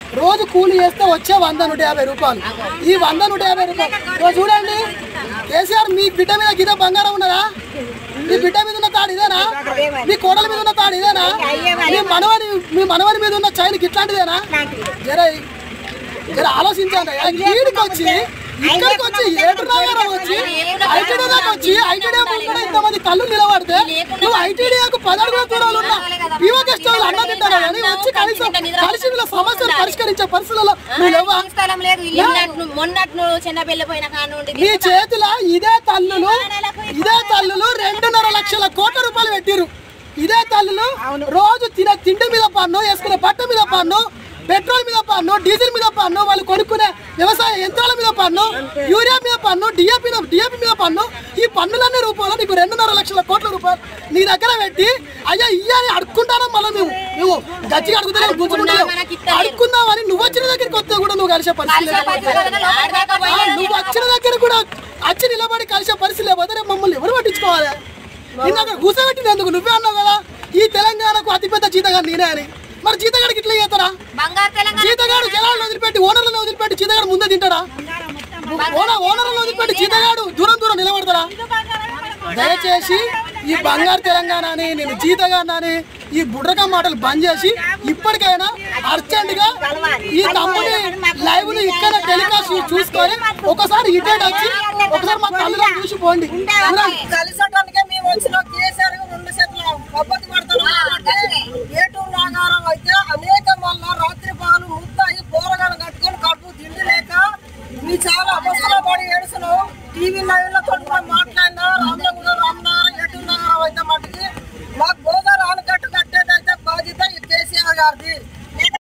రోజు కూలి చేస్తే వచ్చే వంద నూట యాభై రూపాయలు ఈ వంద నూట యాభై రూపాయలు ఇగో చూడండి కేసీఆర్ మీ బిడ్డ మీద గిద బంగారం ఉన్నదా మీ బిడ్డ మీద ఉన్న తాడు ఇదేనా మీ కోడల మీద ఉన్న తాడు ఇదేనా మీ మనవని మీ మనవని మీద ఉన్న చైన్కి ఇట్లాంటిదేనా జర జర ఆలోచించండి ఈడికి వచ్చి ఇక్కడికి వచ్చి ఏడు నగరం వచ్చి ఐటీడీ దాకా వచ్చి ఐటీడీ ముందు ఇంతమంది కళ్ళు నిలబడితే నువ్వు ఐటీడీకు పదహారు దూరాలు ఉన్న పీఓ గెస్ట్ హౌస్ అన్న తింటారా కానీ వచ్చి కనీసం కలిసి వీళ్ళ సమస్యలు పరిష్కరించే పరిస్థితుల్లో నువ్వు లేవా స్థలం లేదు ఇల్లు మొన్నట్లు చిన్న పెళ్లి పోయిన కానుండి నీ చేతిలో ఇదే తల్లులు ఇదే తల్లులు రెండున్నర లక్షల కోట్ల రూపాయలు పెట్టిరు ఇదే తల్లులు రోజు తినే తిండి మీద పన్ను వేసుకునే బట్ట మీద పన్ను పెట్రోల్ మీద పన్ను డీజిల్ మీద పన్ను వాళ్ళు కొనుక్కునే వ్యవసాయ యంత్రాల మీద పన్ను యూరియా మీద పన్ను డిఏపి డిఏపి మీద పన్ను ఈ పన్నులన్నీ రూపంలో నీకు రెండున్నర లక్షల కోట్ల రూపాయలు నీ దగ్గర పెట్టి అయ్యా ఇయ్యని అడుక్కుంటాను మళ్ళీ మేము నువ్వు గట్టిగా అడుగుతానే గుంజుకుంటావు అడుక్కుందామని నువ్వు వచ్చిన దగ్గరికి వస్తే కూడా నువ్వు కలిసే పరిస్థితి లేదు. ఆ, నువ్వు వచ్చిన దగ్గర కూడా వచ్చి నిలబడి కలిసే పరిస్థితి లేకపోతే రేపు మమ్మల్ని ఎవరు పట్టించుకోవాలి నిన్న అక్కడ కూర్చోబెట్టినందుకు నువ్వే అన్నావు కదా ఈ తెలంగాణకు అతిపెద్ద జీతగాడు నేనే అని మరి జీతగాడికి ఇట్లా చేస్తారా బంగారు తెలంగాణ జీతగాడు జనాలను వదిలిపెట్టి ఓనర్లను వదిలిపెట్టి జీతగాడు ముందే తింటాడా ఓనర్ ఓనర్లను వదిలిపెట్టి జీతగాడు దూరం దూరం నిలబడతారా దయచేసి ఈ బంగారు తెలంగాణ అని నేను జీతగాడిని ఈ బుడ్రకం మాటలు బంద్ చేసి ఇప్పటికైనా అర్జెంట్ గా ఈ తమ్ముని లైవ్ ని ఇక్కడ టెలికాస్ట్ చూసుకొని ఒకసారి ఇటేట్ వచ్చి ఒకసారి మా తల్లిలో చూసి పోండి చూడండి. కలిసటానికే మేము వచ్చిన కేసీఆర్ రెండు చేతులు కొబ్బరి పడతాం